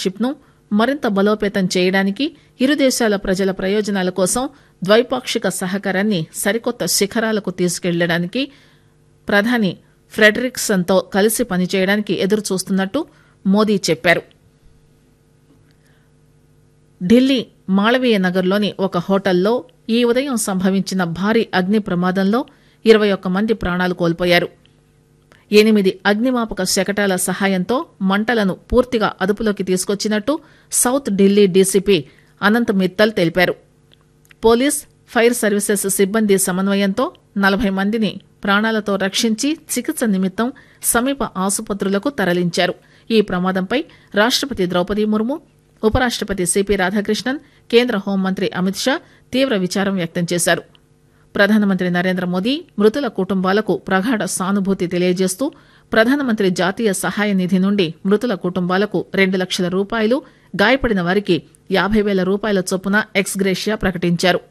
partnership ను మరింత బలోపేతం చేయడానికి ఇరు దేశాల ప్రజల ప్రయోజనాల కోసం ద్వైపాక్షిక సహకారాన్ని సరికొత్త శిఖరాలకు తీసుకెళ్లడానికి ప్రధాని ఫ్రెడరిక్సన్తో కలిసి పనిచేయడానికి ఎదురుచూస్తున్నట్టు మోదీ చెప్పారు ఢిల్లీ మాళవీయ నగర్లోని ఒక హోటల్లో ఈ ఉదయం సంభవించిన భారీ అగ్ని ప్రమాదంలో ఇరవై ఒక్క మంది ప్రాణాలు కోల్పోయారు ఎనిమిది అగ్నిమాపక శకటాల సహాయంతో మంటలను పూర్తిగా అదుపులోకి తీసుకొచ్చినట్టు సౌత్ ఢిల్లీ డీసీపీ అనంత్ మిత్తల్ తెలిపారు పోలీస్ ఫైర్ సర్వీసెస్ సిబ్బంది సమన్వయంతో నలభై మందిని ప్రాణాలతో రక్షించి చికిత్స నిమిత్తం సమీప ఆసుపత్రులకు తరలించారు ఈ ప్రమాదంపై రాష్టపతి ద్రౌపది ముర్ము ఉపరాష్టపతి సిపి రాధాకృష్ణన్ కేంద్ర హోంమంత్రి అమిత్ షా తీవ్ర విచారం వ్యక్తం చేశారు ప్రధానమంత్రి నరేంద్ర మోదీ మృతుల కుటుంబాలకు ప్రగాఢ సానుభూతి తెలియజేస్తూ ప్రధానమంత్రి జాతీయ సహాయ నిధి నుండి మృతుల కుటుంబాలకు రెండు లక్షల రూపాయలు గాయపడిన వారికి యాభై వేల రూపాయల చొప్పున ఎక్స్గ్రేషియా ప్రకటించారు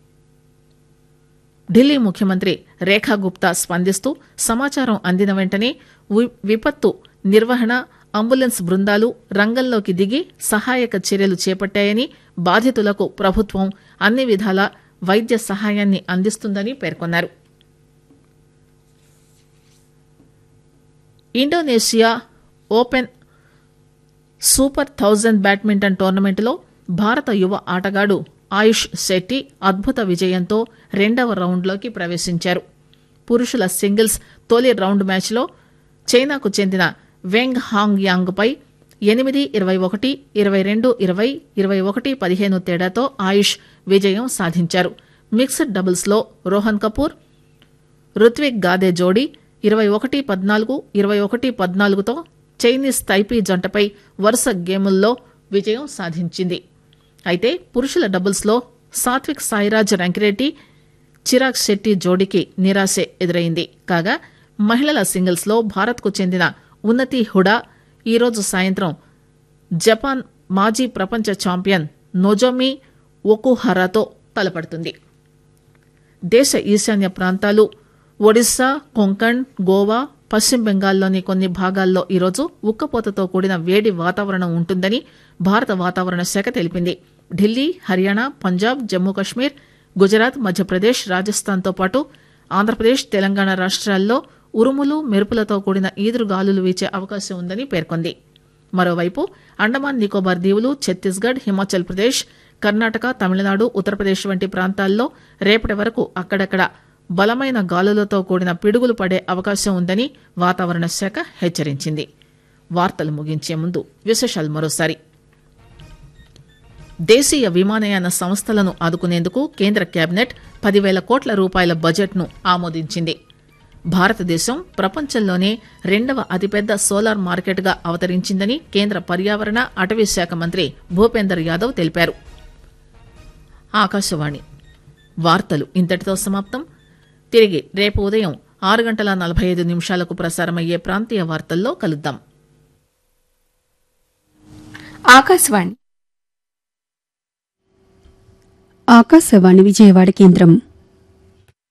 ఢిల్లీ ముఖ్యమంత్రి రేఖా గుప్తా స్పందిస్తూ సమాచారం అందిన వెంటనే వి- విపత్తు నిర్వహణ అంబులెన్స్ బృందాలు రంగంలోకి దిగి సహాయక చర్యలు చేపట్టాయని బాధితులకు ప్రభుత్వం అన్ని విధాల వైద్య సహాయాన్ని అందిస్తుందని పేర్కొన్నారు Indonesia open super thousand badminton టోర్నమెంట్లో భారత యువ ఆటగాడు ఆయుష్ శెట్టి అద్భుత విజయంతో రెండవ రౌండ్లోకి ప్రవేశించారు పురుషుల సింగిల్స్ తొలి రౌండ్ మ్యాచ్లో చైనాకు చెందిన వెంగ్ హాంగ్ యాంగ్ పై ఎనిమిది ఇరవై ఒకటి ఇరవై రెండు ఇరవై ఇరవై ఒకటి పదిహేను తేడాతో ఆయుష్ విజయం సాధించారు మిక్స్డ్ డబుల్స్లో రోహన్ కపూర్ రుత్విక్ గాదే జోడీ ఇరవై ఒకటి పద్నాలుగు ఇరవై ఒకటి పద్నాలుగుతో చైనీస్ తైపీ జంటపై వరుస గేముల్లో విజయం సాధించింది అయితే పురుషుల డబుల్స్లో సాత్విక్ సాయిరాజ్ రంకిరెడ్డి చిరాగ్ శెట్టి జోడీకి నిరాశే ఎదురైంది కాగా మహిళల సింగిల్స్లో భారత్కు చెందిన ఉన్నతి హుడా ఈరోజు సాయంత్రం జపాన్ మాజీ ప్రపంచ ఛాంపియన్ నొజోమి ఒకుహరాతో తలపడుతుంది దేశ ఈశాన్య ప్రాంతాలు ఒడిశా కొంకణ్ గోవా పశ్చిమ బెంగాల్లోని కొన్ని భాగాల్లో ఈరోజు ఉక్కపోతతో కూడిన వేడి వాతావరణం ఉంటుందని భారత వాతావరణ శాఖ తెలిపింది ఢిల్లీ హర్యానా పంజాబ్ జమ్మూ కశ్మీర్ గుజరాత్ మధ్యప్రదేశ్ రాజస్థాన్తో పాటు ఆంధ్రప్రదేశ్ తెలంగాణ రాష్ట్రాల్లో ఉరుములు మెరుపులతో కూడిన ఈదురుగాలులు వీచే అవకాశం ఉందని పేర్కొంది మరోవైపు అండమాన్ నికోబార్ దీవులు ఛత్తీస్గఢ్ హిమాచల్ ప్రదేశ్ కర్ణాటక తమిళనాడు ఉత్తరప్రదేశ్ వంటి ప్రాంతాల్లో రేపటి వరకు అక్కడక్కడ బలమైన గాలులతో కూడిన పిడుగులు పడే అవకాశం ఉందని వాతావరణ శాఖ హెచ్చరించింది వార్తలు ముగించే ముందు విశేషాలు మరోసారి దేశీయ విమానయాన సంస్థలను ఆదుకునేందుకు కేంద్ర కేబినెట్ పదివేల కోట్ల రూపాయల బడ్జెట్ను ఆమోదించింది భారతదేశం ప్రపంచంలోనే రెండవ అతిపెద్ద సోలార్ మార్కెట్గా అవతరించిందని కేంద్ర పర్యావరణ అటవీ శాఖ మంత్రి భూపేందర్ యాదవ్ తెలిపారు ఆకాశవాణి వార్తలు ఇంతటితో సమాప్తం తిరిగి రేపు ఉదయం ఆరు గంటల నలభై ఐదు నిమిషాలకు ప్రసారమయ్యే ప్రాంతీయ వార్తల్లో కలుద్దాం ఆకాశవాణి ఆకాశవాణి విజయవాడ కేంద్రం